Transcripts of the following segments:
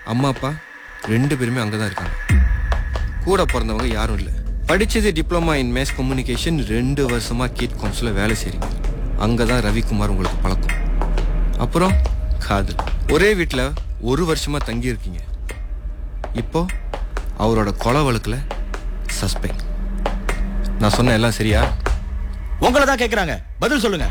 அம்மா அப்பா ரெண்டு பேருமே அங்கே தான் இருக்காங்க கூட பிறந்தவங்க யாரும் இல்லை படிச்சது டிப்ளமா இன் மேஸ் கம்யூனிகேஷன் ரெண்டு வருஷமா கீட் கவுன்சில் வேலை செய்றீங்க அங்கே தான் ரவிக்குமார் உங்களுக்கு பழக்கம் அப்புறம் காதல் ஒரே வீட்டில் ஒரு வருஷமா தங்கி இருக்கீங்க இப்போ அவரோட கொலை வழக்கில் சஸ்பெக்ட் நான் சொன்ன எல்லாம் சரியா உங்களை தான் கேக்குறாங்க பதில் சொல்லுங்க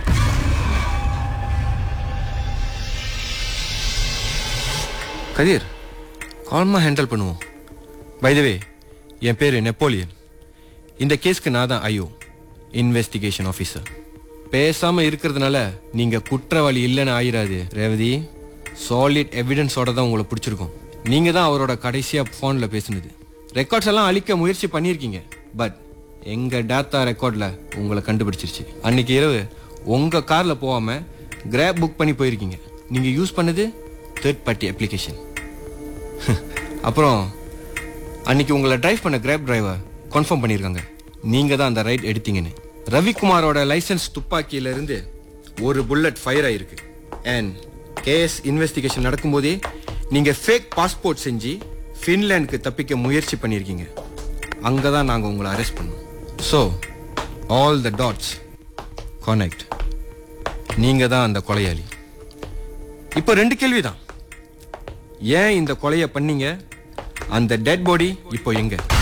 கதிர் கால்மா ஹேண்டில் பண்ணுவோம் பைதவே என் பேர் நெப்போலியன் இந்த கேஸ்க்கு நான் தான் ஐயோ இன்வெஸ்டிகேஷன் ஆஃபீஸர் பேசாம இருக்கிறதுனால நீங்க குற்றவாளி இல்லைன்னு ஆயிராது ரேவதி சாலிட் எவிடன்ஸோட தான் உங்களை பிடிச்சிருக்கோம் நீங்க தான் அவரோட கடைசியா ஃபோன்ல பேசுனது ரெக்கார்ட்ஸ் எல்லாம் அழிக்க முயற்சி பண்ணியிருக்கீங்க பட் எங்க டேட்டா ரெக்கார்ட்ல உங்களை கண்டுபிடிச்சிருச்சு அன்னைக்கு இரவு உங்க கார்ல போகாம கிராப் புக் பண்ணி போயிருக்கீங்க நீங்க யூஸ் பண்ணது தேர்ட் பார்ட்டி அப்ளிகேஷன் அப்புறம் அன்னைக்கு உங்களை டிரைவ் பண்ண கிராப் டிரைவர் கன்ஃபார்ம் பண்ணியிருக்காங்க நீங்க தான் அந்த ரைட் எடுத்தீங்கன்னு ரவிக்குமாரோட லைசென்ஸ் துப்பாக்கியில இருந்து ஒரு புல்லட் ஃபயர் ஆயிருக்கு அண்ட் கேஸ் இன்வெஸ்டிகேஷன் நடக்கும்போதே நீங்க ஃபேக் பாஸ்போர்ட் செஞ்சு ஃபின்லாண்டுக்கு தப்பிக்க முயற்சி பண்ணியிருக்கீங்க அங்கே தான் நாங்கள் உங்களை அரெஸ்ட் பண்ணோம் so all the dots connect நீங்க தான் அந்த கொலையாளி இப்போ ரெண்டு கேள்விதான் ஏன் இந்த கொலையை பண்ணீங்க அந்த டெட் பாடி இப்போ எங்க